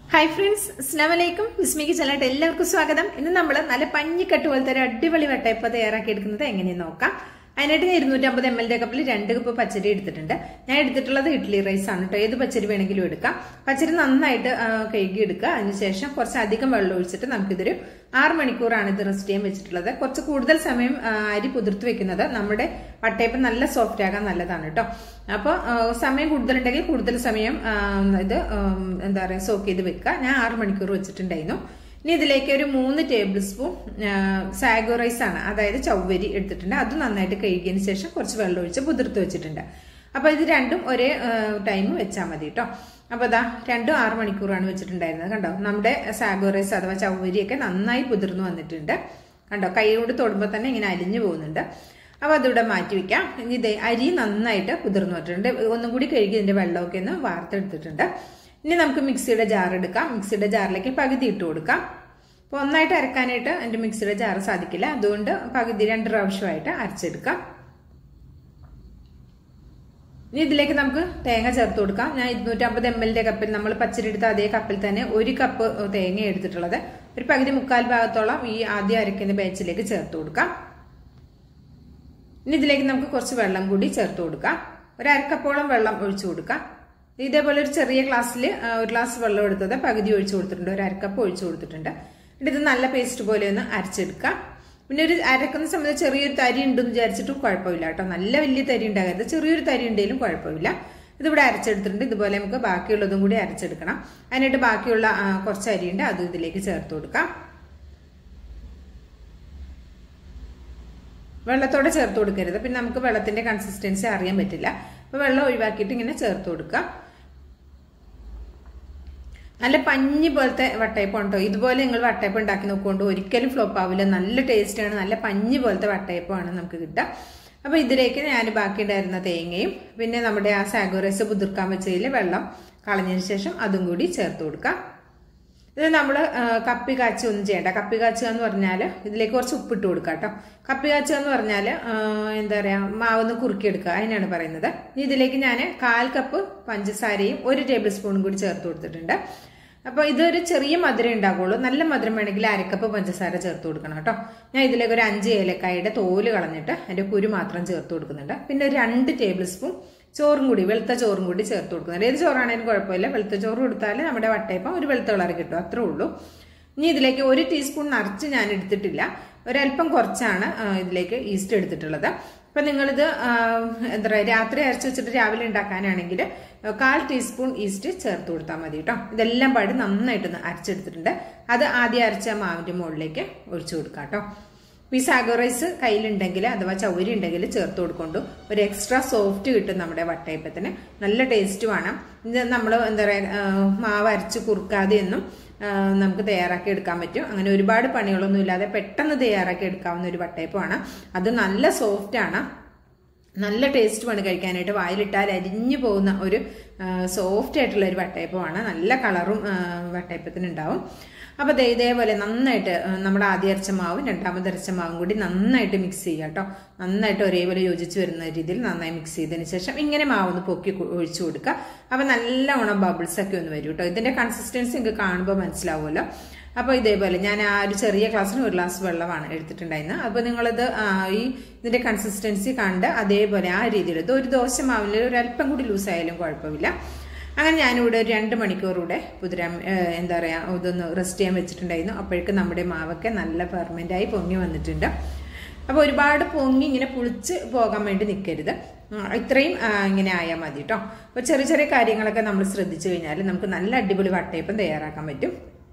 hi friends അസ്ലാമലൈക്കും വിസ്മിക്ക് ചെല്ലാട്ട് എല്ലാവർക്കും സ്വാഗതം ഇന്ന് നമ്മൾ നല്ല പഞ്ഞിക്കട്ട് പോലത്തെ ഒരു അടിപൊളി വട്ടയപ്പ തയ്യാറാക്കി എടുക്കുന്നത് എങ്ങനെയെന്ന് നോക്കാം അതിനായിട്ട് ഞാൻ ഇരുന്നൂറ്റമ്പത് എം എൽ കപ്പിൽ രണ്ട് കപ്പ് പച്ചരി എടുത്തിട്ടുണ്ട് ഞാൻ എടുത്തിട്ടുള്ളത് ഇഡ്ഡലി റൈസ് ആണ് കേട്ടോ ഏത് പച്ചരി വേണമെങ്കിലും എടുക്കാം പച്ചരി നന്നായിട്ട് ആ, കഴുകി എടുക്കുക അതിനുശേഷം കുറച്ച് അധികം വെള്ളം ഒഴിച്ചിട്ട് നമുക്കിതൊരു ആറ് മണിക്കൂറാണ് ഇത് റെസ്റ്റ് ചെയ്യാൻ വെച്ചിട്ടുള്ളത് കുറച്ച് കൂടുതൽ സമയം ആ, അരി കുതിർത്ത് വെക്കുന്നത് നമ്മുടെ വട്ടയപ്പം നല്ല സോഫ്റ്റ് ആകാൻ നല്ലതാണ് കേട്ടോ അപ്പോൾ സമയം കൂടുതലുണ്ടെങ്കിൽ കൂടുതൽ സമയം ആ, ഇത് ഉം, എന്താ പറയുക സോക്ക് ചെയ്ത് വെക്കുക ഞാൻ ആറ് മണിക്കൂർ വെച്ചിട്ടുണ്ടായിരുന്നു ഇനി ഇതിലേക്ക് ഒരു മൂന്ന് ടേബിൾ സ്പൂൺ സാഗോ റൈസ് ആണ് അതായത് ചൗവരി എടുത്തിട്ടുണ്ട് അത് നന്നായിട്ട് കഴുകിയതിന് ശേഷം കുറച്ച് വെള്ളം ഒഴിച്ച് കുതിർത്ത് വെച്ചിട്ടുണ്ട് അപ്പൊ ഇത് രണ്ടും ഒരേ ടൈം വെച്ചാൽ മതി കേട്ടോ അപ്പൊ ഇതാ രണ്ടും ആറ് മണിക്കൂറാണ് വെച്ചിട്ടുണ്ടായിരുന്നത് കണ്ടോ നമ്മുടെ സാഗോ റൈസ് അഥവാ ചൗവരിയൊക്കെ നന്നായി കുതിർന്നു വന്നിട്ടുണ്ട് കണ്ടോ കൈ കൊണ്ട് തൊടുമ്പോൾ തന്നെ ഇങ്ങനെ അലിഞ്ഞു പോകുന്നുണ്ട് അപ്പൊ അതിവിടെ മാറ്റി വെക്കാം ഇനി ഇത് അരി നന്നായിട്ട് കുതിർന്നു വന്നിട്ടുണ്ട് ഒന്നും കൂടി കഴുകി ഇതിന്റെ വെള്ളമൊക്കെ ഒന്ന് വാർത്തെടുത്തിട്ടുണ്ട് ഇനി നമുക്ക് മിക്സിയുടെ ജാർ എടുക്കാം മിക്സിയുടെ ജാറിലേക്ക് പകുതി ഇട്ട് കൊടുക്കാം അപ്പോൾ ഒന്നായിട്ട് അരക്കാനായിട്ട് എൻ്റെ മിക്സിയുടെ ജാർ സാധിക്കില്ല അതുകൊണ്ട് പകുതി രണ്ട് പ്രാവശ്യമായിട്ട് അരച്ചെടുക്കാം ഇനി ഇതിലേക്ക് നമുക്ക് തേങ്ങ ചേർത്ത് കൊടുക്കാം ഞാൻ ഇരുന്നൂറ്റമ്പത് എം എല്ലിന്റെ കപ്പിൽ നമ്മൾ പച്ചരി എടുത്ത അതേ കപ്പിൽ തന്നെ ഒരു കപ്പ് തേങ്ങ എടുത്തിട്ടുള്ളത് ഒരു പകുതി മുക്കാൽ ഭാഗത്തോളം ഈ ആദ്യം അരയ്ക്കുന്ന ബാച്ചിലേക്ക് ചേർത്ത് കൊടുക്കാം ഇനി ഇതിലേക്ക് നമുക്ക് കുറച്ച് വെള്ളം കൂടി ചേർത്ത് കൊടുക്കാം ഒരു അരക്കപ്പോളം വെള്ളം ഒഴിച്ചു കൊടുക്കാം ഇതേപോലെ ഒരു ചെറിയ ഗ്ലാസ്സിൽ ഒരു ഗ്ലാസ് വെള്ളം എടുത്തത് പകുതി ഒഴിച്ചു കൊടുത്തിട്ടുണ്ട് ഒരു അരക്കപ്പ് ഒഴിച്ചു കൊടുത്തിട്ടുണ്ട് എന്നിട്ട് ഇത് നല്ല പേസ്റ്റ് പോലെ ഒന്ന് അരച്ചെടുക്കാം പിന്നെ ഒരു അരക്കുന്ന സമയത്ത് ചെറിയൊരു തരി ഉണ്ടെന്ന് വിചാരിച്ചിട്ടും കുഴപ്പമില്ല കേട്ടോ നല്ല വലിയ തരി ഉണ്ടാകരുത് ചെറിയൊരു തരി ഉണ്ടെങ്കിലും കുഴപ്പമില്ല ഇതിവിടെ അരച്ചെടുത്തിട്ടുണ്ട് ഇതുപോലെ നമുക്ക് ബാക്കിയുള്ളതും കൂടി അരച്ചെടുക്കണം അതിനായിട്ട് ബാക്കിയുള്ള ആ, കുറച്ച് അരിയുണ്ട് അത് ഇതിലേക്ക് ചേർത്ത് കൊടുക്കാം വെള്ളത്തോടെ ചേർത്ത് കൊടുക്കരുത് പിന്നെ നമുക്ക് വെള്ളത്തിന്റെ കൺസിസ്റ്റൻസി അറിയാൻ പറ്റില്ല അപ്പൊ വെള്ളം ഒഴിവാക്കിയിട്ട് ഇങ്ങനെ ചേർത്ത് കൊടുക്കുക നല്ല പഞ്ഞി പോലത്തെ വട്ടയപ്പം ഉണ്ടോ ഇതുപോലെ നിങ്ങൾ വട്ടയപ്പം ഉണ്ടാക്കി നോക്കുകൊണ്ട് ഒരിക്കലും ഫ്ലോപ്പ് ആവില്ല നല്ല ടേസ്റ്റാണ് നല്ല പഞ്ഞി പോലത്തെ വട്ടയപ്പമാണ് നമുക്ക് കിട്ടുക അപ്പൊ ഇതിലേക്ക് ഞാൻ ബാക്കി ഉണ്ടായിരുന്ന തേങ്ങയും പിന്നെ നമ്മുടെ ആ സാഗോറൈസ് പുതിർക്കാൻ വെച്ചതിൽ വെള്ളം കളഞ്ഞതിന് ശേഷം അതും കൂടി ചേർത്ത് കൊടുക്കാം ഇത് നമ്മൾ കപ്പി കാച്ചി ഒന്നും ചെയ്യണ്ട കപ്പി കാച്ചുക എന്ന് പറഞ്ഞാൽ ഇതിലേക്ക് കുറച്ച് ഉപ്പിട്ട് കൊടുക്കുക കേട്ടോ കപ്പി കാച്ചുക എന്ന് പറഞ്ഞാൽ എന്താ പറയുക മാവൊന്ന് കുറുക്കിയെടുക്കുക അതിനാണ് പറയുന്നത് ഇനി ഇതിലേക്ക് ഞാൻ കാൽ കപ്പ് പഞ്ചസാരയും ഒരു ടേബിൾ സ്പൂണും കൂടി ചേർത്ത് കൊടുത്തിട്ടുണ്ട് അപ്പോൾ ഇതൊരു ചെറിയ മധുരം ഉണ്ടാകുള്ളൂ നല്ല മധുരം വേണമെങ്കിൽ അരക്കപ്പ് പഞ്ചസാര ചേർത്ത് കൊടുക്കണം കേട്ടോ ഞാൻ ഇതിലേക്ക് ഒരു അഞ്ച് ഏലക്കായുടെ തോല് കളഞ്ഞിട്ട് അതിൻ്റെ കുരു മാത്രം ചേർത്ത് കൊടുക്കുന്നുണ്ട് പിന്നെ ഒരു രണ്ട് ടേബിൾ സ്പൂൺ ചോറും കൂടി വെളുത്ത ചോറും കൂടി ചേർത്ത് കൊടുക്കുന്നുണ്ട് ഏത് ചോറാണെങ്കിലും കുഴപ്പമില്ല വെളുത്ത ചോറ് കൊടുത്താൽ നമ്മുടെ വട്ടയപ്പം ഒരു വെളുത്ത കളർ കിട്ടും അത്രേ ഉള്ളൂ ഇനി ഇതിലേക്ക് ഒരു ടീസ്പൂൺ നിറച്ച് ഞാൻ എടുത്തിട്ടില്ല ഒരല്പം കുറച്ചാണ് ആ, ഇതിലേക്ക് ഈസ്റ്റ് എടുത്തിട്ടുള്ളത് അപ്പം നിങ്ങളിത് ആ, എന്താ പറയുക രാത്രി അരച്ച് വെച്ചിട്ട് രാവിലെ ഉണ്ടാക്കാനാണെങ്കിൽ കാൽ ടീസ്പൂൺ ഈസ്റ്റ് ചേർത്ത് കൊടുത്താൽ മതി കേട്ടോ ഇതെല്ലാം പാടി നന്നായിട്ടൊന്ന് അരച്ചെടുത്തിട്ടുണ്ട് അത് ആദ്യം അരച്ച മാവിൻ്റെ മുകളിലേക്ക് ഒഴിച്ചു കൊടുക്കാം കേട്ടോ ഈ സാഗോ റൈസ് കയ്യിലുണ്ടെങ്കിൽ അഥവാ ചൗരി ഉണ്ടെങ്കിൽ ചേർത്ത് കൊടുക്കൊണ്ടു ഒരു എക്സ്ട്രാ സോഫ്റ്റ് കിട്ടും നമ്മുടെ വട്ടയപ്പത്തിന് നല്ല ടേസ്റ്റുമാണ് ഇത് നമ്മൾ എന്താ പറയുക മാവ് അരച്ച് കുറുക്കാതെയൊന്നും ആ, നമുക്ക് തയ്യാറാക്കി എടുക്കാൻ പറ്റും അങ്ങനെ ഒരുപാട് പണികളൊന്നും ഇല്ലാതെ പെട്ടെന്ന് തയ്യാറാക്കി എടുക്കാവുന്ന ഒരു വട്ടയപ്പമാണ് അത് നല്ല സോഫ്റ്റ് ആണ് നല്ല ടേസ്റ്റുമാണ് കഴിക്കാനായിട്ട് വായിലിട്ടാൽ അരിഞ്ഞു പോകുന്ന ഒരു സോഫ്റ്റ് ആയിട്ടുള്ള ഒരു വട്ടയപ്പമാണ് നല്ല കളറും വട്ടയപ്പത്തിന് ഉണ്ടാവും അപ്പോൾ ദേ ഇതേപോലെ നന്നായിട്ട് ആ, നമ്മുടെ ആദ്യ അരച്ച മാവും രണ്ടാമത് അരച്ച മാവും കൂടി നന്നായിട്ട് മിക്സ് ചെയ്യുക കേട്ടോ നന്നായിട്ട് ഒരേപോലെ യോജിച്ച് വരുന്ന രീതിയിൽ നന്നായി മിക്സ് ചെയ്തതിന് ശേഷം ഇങ്ങനെ മാവൊന്ന് പൊക്കി കൊ- ഒഴിച്ചു കൊടുക്കുക അപ്പോൾ നല്ലവണ്ണം ബബിൾസ് ഒക്കെ ഒന്ന് വരും കേട്ടോ ഇതിന്റെ കൺസിസ്റ്റൻസി നിങ്ങൾക്ക് കാണുമ്പോൾ മനസ്സിലാവുമല്ലോ അപ്പോൾ ഇതേപോലെ ഞാൻ ആ ഒരു ചെറിയ ഗ്ലാസ്സിന് ഒരു ഗ്ലാസ് വെള്ളമാണ് എടുത്തിട്ടുണ്ടായിരുന്നത് അപ്പോൾ നിങ്ങളിത് ആ, ഈ ഇതിന്റെ കൺസിസ്റ്റൻസി കണ്ട് അതേപോലെ ആ രീതിയിൽ ഇത് ഒരു ദോശ മാവിൽ ഒരു അല്പം കൂടി ലൂസായാലും കുഴപ്പമില്ല അങ്ങനെ ഞാനിവിടെ ഒരു രണ്ട് മണിക്കൂറൂടെ കുതിരാൻ ഏഹ്, എന്താ പറയുക ഇതൊന്ന് റെസ്റ്റ് ചെയ്യാൻ വെച്ചിട്ടുണ്ടായിരുന്നു അപ്പോഴേക്കും നമ്മുടെ മാവൊക്കെ നല്ല പെർമനൻ്റായി പൊങ്ങി വന്നിട്ടുണ്ട് അപ്പോൾ ഒരുപാട് പൊങ്ങി ഇങ്ങനെ പുളിച്ച് പോകാൻ വേണ്ടി നിൽക്കരുത് ഉം, ഇത്രയും ആ, ഇങ്ങനെ ആയാൽ മതി കേട്ടോ അപ്പോൾ ചെറിയ ചെറിയ കാര്യങ്ങളൊക്കെ നമ്മൾ ശ്രദ്ധിച്ചു കഴിഞ്ഞാൽ നമുക്ക് നല്ല അടിപൊളി വട്ടയപ്പം തയ്യാറാക്കാൻ പറ്റും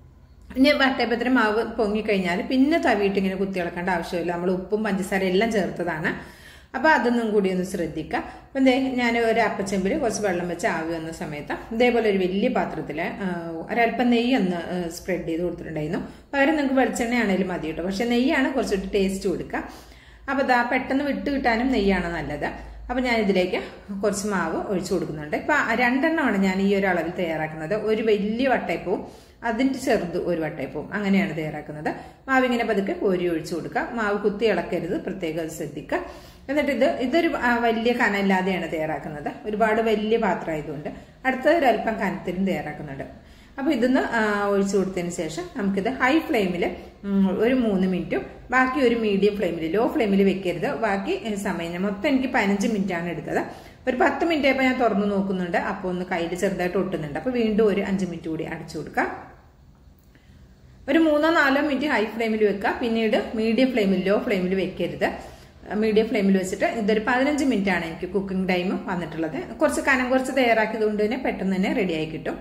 ഇനി വട്ടയപ്പത്തിന് മാവ് പൊങ്ങിക്കഴിഞ്ഞാൽ പിന്നെ തവിയിട്ട് ഇങ്ങനെ കുത്തി ഇളക്കേണ്ട ആവശ്യമില്ല നമ്മൾ ഉപ്പും പഞ്ചസാര എല്ലാം ചേർത്തതാണ് അപ്പോൾ അതൊന്നും കൂടി ഒന്ന് ശ്രദ്ധിക്കുക അപ്പം എന്തേ ഞാൻ ഒരു അപ്പച്ചെമ്പിൽ കുറച്ച് വെള്ളം വെച്ച് ആവി വന്ന സമയത്ത് ഇതേപോലെ ഒരു വലിയ പാത്രത്തിൽ ഒരല്പം നെയ്യ് ഒന്ന് സ്പ്രെഡ് ചെയ്ത് കൊടുത്തിട്ടുണ്ടായിരുന്നു പകരം നിങ്ങൾക്ക് വെളിച്ചെണ്ണയാണെങ്കിലും മതി കേട്ടോ പക്ഷെ നെയ്യാണ് കുറച്ചുകൂടി ടേസ്റ്റ് കൊടുക്കുക അപ്പോൾ ഇതാ പെട്ടെന്ന് വിട്ട് കിട്ടാനും നെയ്യാണ് നല്ലത് അപ്പോൾ ഞാൻ ഇതിലേക്ക് കുറച്ച് മാവ് ഒഴിച്ചു കൊടുക്കുന്നുണ്ട് ഇപ്പം രണ്ടെണ്ണമാണ് ഞാൻ ഈ ഒരു അളവിൽ തയ്യാറാക്കുന്നത് ഒരു വലിയ വട്ടയപ്പവും അതിൻ്റെ ചെറുത് ഒരു വട്ടയപ്പവും അങ്ങനെയാണ് തയ്യാറാക്കുന്നത് മാവ് ഇങ്ങനെ പതുക്കെ കോരി ഒഴിച്ചു കൊടുക്കുക മാവ് കുത്തി ഇളക്കരുത് പ്രത്യേകം അത് ശ്രദ്ധിക്കുക എന്നിട്ട് ഇത് ഇതൊരു ആ, വലിയ കനമില്ലാതെയാണ് തയ്യാറാക്കുന്നത് ഒരുപാട് വലിയ പാത്രമായതുകൊണ്ട് അടുത്ത ഒരല്പം കനത്തിലും തയ്യാറാക്കുന്നുണ്ട് അപ്പോൾ ഇതൊന്ന് ആ, ഒഴിച്ചു കൊടുത്തതിന് ശേഷം നമുക്കിത് ഹൈ ഫ്ലെയിമിൽ ഒരു മൂന്ന് മിനിറ്റും ബാക്കി ഒരു മീഡിയം ഫ്ലെയിമിൽ ലോ ഫ്ലെയിമിൽ വെക്കരുത് ബാക്കി ഏ, സമയം ഞാൻ മൊത്തം എനിക്ക് പതിനഞ്ച് മിനിറ്റ് ആണ് എടുത്തത് ഒരു പത്ത് മിനിറ്റ് ആയപ്പോൾ ഞാൻ തുറന്നു നോക്കുന്നുണ്ട് അപ്പോൾ ഒന്ന് കയ്യിൽ ചെറുതായിട്ട് ഒട്ടുന്നുണ്ട് അപ്പോൾ വീണ്ടും ഒരു അഞ്ച് മിനിറ്റ് കൂടി അടച്ചു കൊടുക്കാം ഒരു മൂന്നോ നാലോ മിനിറ്റ് ഹൈ ഫ്ലെയിമിൽ വെക്കുക പിന്നീട് മീഡിയം ഫ്ലെയിമിൽ ലോ ഫ്ലെയിമിൽ വെക്കരുത് മീഡിയം ഫ്ലെയിമിൽ വെച്ചിട്ട് ഇതൊരു പതിനഞ്ച് മിനിറ്റ് ആണ് എനിക്ക് കുക്കിംഗ് ടൈം വന്നിട്ടുള്ളത് കുറച്ച് കനം കുറച്ച് തയ്യാറാക്കിയത് കൊണ്ട് തന്നെ പെട്ടെന്ന് തന്നെ റെഡിയായി കിട്ടും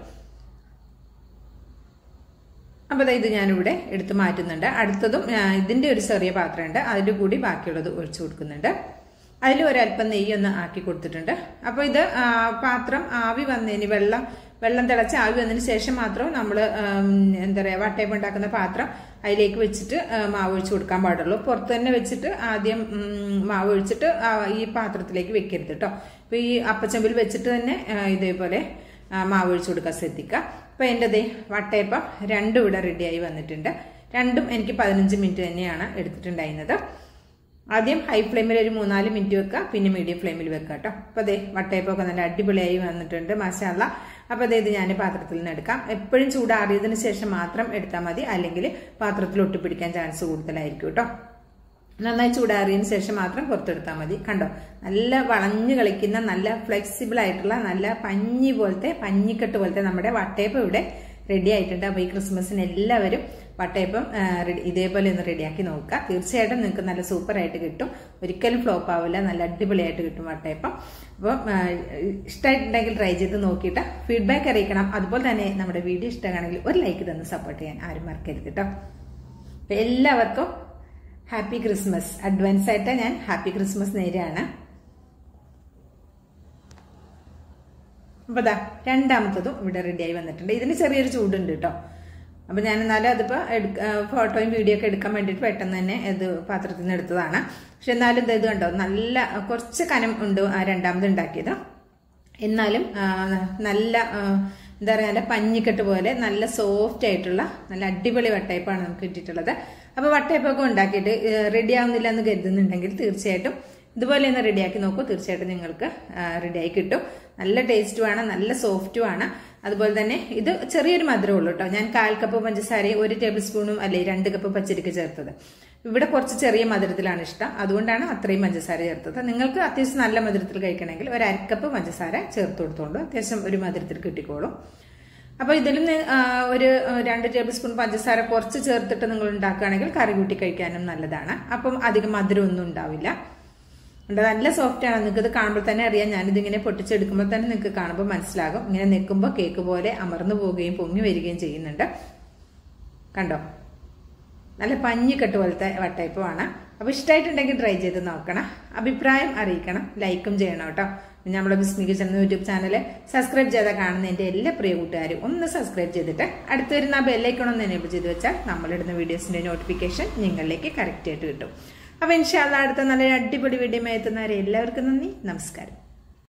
അപ്പോൾ ദാ ഇത് ഞാനിവിടെ എടുത്ത് മാറ്റുന്നുണ്ട് അടുത്തതും ആ, ഇതിന്റെ ഒരു ചെറിയ പാത്രമുണ്ട് അതിൽ കൂടി ബാക്കിയുള്ളത് ഒഴിച്ചു കൊടുക്കുന്നുണ്ട് അതിൽ ഒരല്പം നെയ്യ് ഒന്ന് ആക്കി കൊടുത്തിട്ടുണ്ട് അപ്പോൾ ഇത് ആ, പാത്രം ആവി വന്നതിന് വെള്ളം വെള്ളം തിളച്ച് ആവി വന്നതിന് ശേഷം മാത്രം നമ്മൾ എന്താ പറയുക വട്ടയപ്പം ഉണ്ടാക്കുന്ന പാത്രം അതിലേക്ക് വെച്ചിട്ട് ആ, മാവ് ഒഴിച്ചു കൊടുക്കാൻ പാടുള്ളൂ പുറത്ത് തന്നെ വെച്ചിട്ട് ആദ്യം ഉം, മാവ് ഒഴിച്ചിട്ട് ആ, ഈ പാത്രത്തിലേക്ക് വെക്കരുത് കേട്ടോ അപ്പോൾ ഈ അപ്പച്ചമ്പിൽ വെച്ചിട്ട് തന്നെ ആ, ഇതേപോലെ ആ, മാവ് ഒഴിച്ചു കൊടുക്കാൻ ശ്രദ്ധിക്കുക അപ്പോൾ എൻ്റെ ദേ വട്ടയപ്പം രണ്ടും ഇവിടെ റെഡിയായി വന്നിട്ടുണ്ട് രണ്ടും എനിക്ക് പതിനഞ്ച് മിനിറ്റ് തന്നെയാണ് എടുത്തിട്ടുണ്ടായിരുന്നത് ആദ്യം ഹൈ ഫ്ലെയിമിൽ ഒരു മൂന്നാല് മിനിറ്റ് വെക്കുക പിന്നെ മീഡിയം ഫ്ലെയിമിൽ വെക്കുക കേട്ടോ അപ്പോൾ അതെ വട്ടയപ്പൊക്കെ നല്ല അടിപൊളിയായി വന്നിട്ടുണ്ട് മസാല അപ്പോൾ അതെ ഇത് ഞാൻ പാത്രത്തിൽ നിന്ന് എടുക്കാം എപ്പോഴും ചൂടാറിയതിന് ശേഷം മാത്രം എടുത്താൽ മതി അല്ലെങ്കിൽ പാത്രത്തിൽ ഒട്ടിപ്പിടിക്കാൻ ചാൻസ് കൂടുതലായിരിക്കും കേട്ടോ നന്നായി ചൂടാറിയതിന് ശേഷം മാത്രം പുറത്തെടുത്താൽ മതി കണ്ടോ നല്ല വളഞ്ഞു കളിക്കുന്ന നല്ല ഫ്ലെക്സിബിൾ ആയിട്ടുള്ള നല്ല പഞ്ഞി പോലത്തെ പഞ്ഞിക്കെട്ട് പോലത്തെ നമ്മുടെ വട്ടയപ്പം ഇവിടെ റെഡി ആയിട്ടുണ്ട് അപ്പോൾ ഈ ക്രിസ്മസിന് എല്ലാവരും വട്ടയപ്പം ആ, ready- ഇതേപോലെ ഒന്ന് റെഡിയാക്കി നോക്കുക തീർച്ചയായിട്ടും നിങ്ങൾക്ക് നല്ല സൂപ്പർ ആയിട്ട് കിട്ടും ഒരിക്കലും ഫ്ലോപ്പ് ആവില്ല നല്ല അടിപൊളിയായിട്ട് കിട്ടും വട്ടയപ്പം അപ്പം ആ, ഇഷ്ടമായിട്ടുണ്ടെങ്കിൽ ട്രൈ ചെയ്ത് നോക്കിയിട്ട് ഫീഡ്ബാക്ക് അറിയിക്കണം അതുപോലെ തന്നെ നമ്മുടെ വീഡിയോ ഇഷ്ടമാണെങ്കിൽ ഒരു ലൈക്ക് തന്ന് സപ്പോർട്ട് ചെയ്യാൻ ആരും മറക്കരുത് കേട്ടോ അപ്പം എല്ലാവർക്കും ഹാപ്പി ക്രിസ്മസ് അഡ്വാൻസ് ആയിട്ട് ഞാൻ ഹാപ്പി ക്രിസ്മസ് നേരെയാണ് അപ്പൊ ദാ രണ്ടാമത്തതും ഇവിടെ റെഡിയായി വന്നിട്ടുണ്ട് ഇതിന് ചെറിയൊരു ചൂടുണ്ട് കേട്ടോ അപ്പൊ ഞാൻ എന്നാലും അതിപ്പോ എടുക്ക- ആ, ഫോട്ടോയും വീഡിയോ ഒക്കെ എടുക്കാൻ വേണ്ടിയിട്ട് പെട്ടെന്ന് തന്നെ ഇത് പാത്രത്തിൽ നിന്ന് എടുത്തതാണ് പക്ഷെ എന്നാലും ഇത് ഇത് കണ്ടോ നല്ല കുറച്ച് കനം ഉണ്ട് ആ രണ്ടാമത് ഉണ്ടാക്കിയത് എന്നാലും ആ, നല്ല ആ, എന്താ പറയുക നല്ല പഞ്ഞിക്കെട്ട് പോലെ നല്ല സോഫ്റ്റ് ആയിട്ടുള്ള നല്ല അടിപൊളി വട്ടയപ്പാണ് നമുക്ക് കിട്ടിയിട്ടുള്ളത് അപ്പോൾ വട്ടയപ്പൊക്കെ ഉണ്ടാക്കിയിട്ട് റെഡി ആവുന്നില്ല എന്ന് കരുതുന്നുണ്ടെങ്കിൽ തീർച്ചയായിട്ടും ഇതുപോലെ ഒന്ന് റെഡിയാക്കി നോക്കൂ തീർച്ചയായിട്ടും നിങ്ങൾക്ക് റെഡിയായി കിട്ടും നല്ല ടേസ്റ്റുമാണ് നല്ല സോഫ്റ്റുമാണ് അതുപോലെ തന്നെ ഇത് ചെറിയൊരു മധുരം ഉള്ളൂ കേട്ടോ ഞാൻ കാൽ കപ്പ് പഞ്ചസാരയും ഒരു ടേബിൾ സ്പൂണും അല്ലെ രണ്ട് കപ്പ് പച്ചരിക്ക് ചേർത്തത് ഇവിടെ കുറച്ച് ചെറിയ മധുരത്തിലാണ് ഇഷ്ടം അതുകൊണ്ടാണ് അത്രയും പഞ്ചസാര ചേർത്തത് നിങ്ങൾക്ക് അത്യാവശ്യം നല്ല മധുരത്തിൽ കഴിക്കണമെങ്കിൽ ഒരു അരക്കപ്പ് പഞ്ചസാര ചേർത്ത് കൊടുത്തോളൂ അത്യാവശ്യം ഒരു മധുരത്തിൽ കിട്ടിക്കോളും അപ്പോൾ ഇതിൽ നിന്ന് ആ, ഒരു ആ, രണ്ട് ടേബിൾ സ്പൂൺ പഞ്ചസാര കുറച്ച് ചേർത്തിട്ട് നിങ്ങൾ ഉണ്ടാക്കുകയാണെങ്കിൽ കറി കൂട്ടി കഴിക്കാനും നല്ലതാണ് അപ്പം അധികം മധുരമൊന്നും ഉണ്ടാവില്ല ഉണ്ട് നല്ല സോഫ്റ്റ് ആണ് നിങ്ങൾക്ക് ഇത് കാണുമ്പോൾ തന്നെ അറിയാം ഞാനിതിങ്ങനെ പൊട്ടിച്ചെടുക്കുമ്പോൾ തന്നെ നിങ്ങൾക്ക് കാണുമ്പോൾ മനസ്സിലാകും ഇങ്ങനെ നിൽക്കുമ്പോൾ കേക്ക് പോലെ അമർന്നു പോവുകയും പൊങ്ങി വരികയും ചെയ്യുന്നുണ്ട് കണ്ടോ നല്ല പഞ്ഞിക്കെട്ട് പോലത്തെ വട്ടയപ്പമാണ് അപ്പോൾ ഇഷ്ടമായിട്ടുണ്ടെങ്കിൽ ട്രൈ ചെയ്ത് നോക്കണം അഭിപ്രായം അറിയിക്കണം ലൈക്കും ചെയ്യണം കേട്ടോ പിന്നെ നമ്മുടെ Bismi kitchen YouTube channel subscribe ചെയ്താൽ കാണുന്ന എൻ്റെ എല്ലാ പ്രിയ കൂട്ടുകാരും ഒന്ന് സബ്സ്ക്രൈബ് ചെയ്തിട്ട് അടുത്ത് വരുന്ന ആ ബെല്ലൈക്കണം ഒന്ന് എനേബിൾ ചെയ്ത് വെച്ചാൽ നമ്മളിടുന്ന വീഡിയോസിൻ്റെ നോട്ടിഫിക്കേഷൻ നിങ്ങളിലേക്ക് കറക്റ്റ് ആയിട്ട് കിട്ടും അപ്പോൾ ഇൻഷാല്ല അടുത്ത നല്ലൊരു അടിപൊളി വീഡിയോ എത്തുന്നവരെ എല്ലാവർക്കും നന്ദി നമസ്കാരം